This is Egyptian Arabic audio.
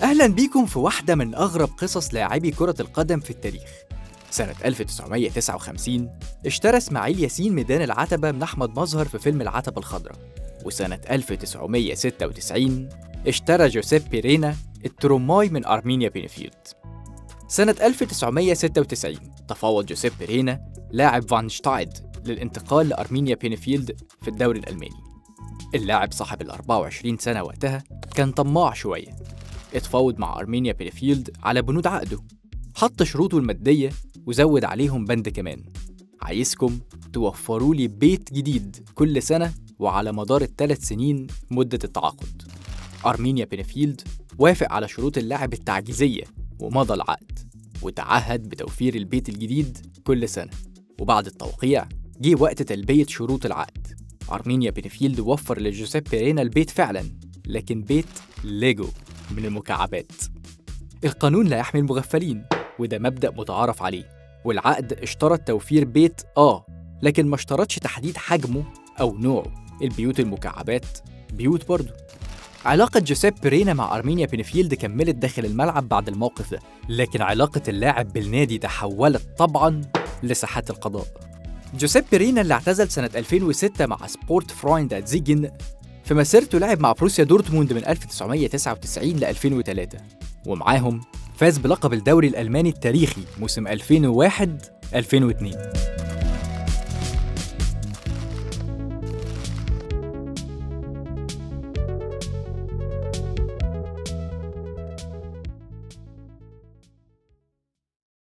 أهلا بيكم في واحدة من أغرب قصص لاعبي كرة القدم في التاريخ سنة 1959 اشترى اسماعيل ياسين ميدان العتبة من أحمد مظهر في فيلم العتبة الخضراء وسنة 1996 اشترى جوزيبي رينا التروماي من أرمينيا بينفيلد سنة 1996 تفاوض جوزيبي رينا لاعب فان شتايد للانتقال لأرمينيا بينفيلد في الدوري الألماني اللاعب صاحب ال 24 سنة وقتها كان طماع شوية اتفاوض مع أرمينيا بينفيلد على بنود عقده حط شروطه المادية وزود عليهم بند كمان عايزكم توفروا لي بيت جديد كل سنة وعلى مدار الثلاث سنين مدة التعاقد أرمينيا بينفيلد وافق على شروط اللاعب التعجيزية ومضى العقد وتعهد بتوفير البيت الجديد كل سنة وبعد التوقيع جه وقت تلبية شروط العقد أرمينيا بينفيلد وفر لجوزيبي رينا البيت فعلا لكن بيت ليجو من المكعبات القانون لا يحمي المغفلين وده مبدأ متعارف عليه والعقد اشترط توفير بيت آه لكن ما اشترطش تحديد حجمه أو نوعه البيوت المكعبات بيوت برضه علاقة جوزيب رينا مع أرمينيا بينفيلد كملت داخل الملعب بعد الموقف ده لكن علاقة اللاعب بالنادي تحولت طبعا لساحات القضاء جوزيب رينا اللي اعتزل سنة 2006 مع سبورت فرويند زيجن في مسيرته لعب مع بروسيا دورتموند من 1999 ل 2003 ومعاهم فاز بلقب الدوري الألماني التاريخي موسم 2001 2002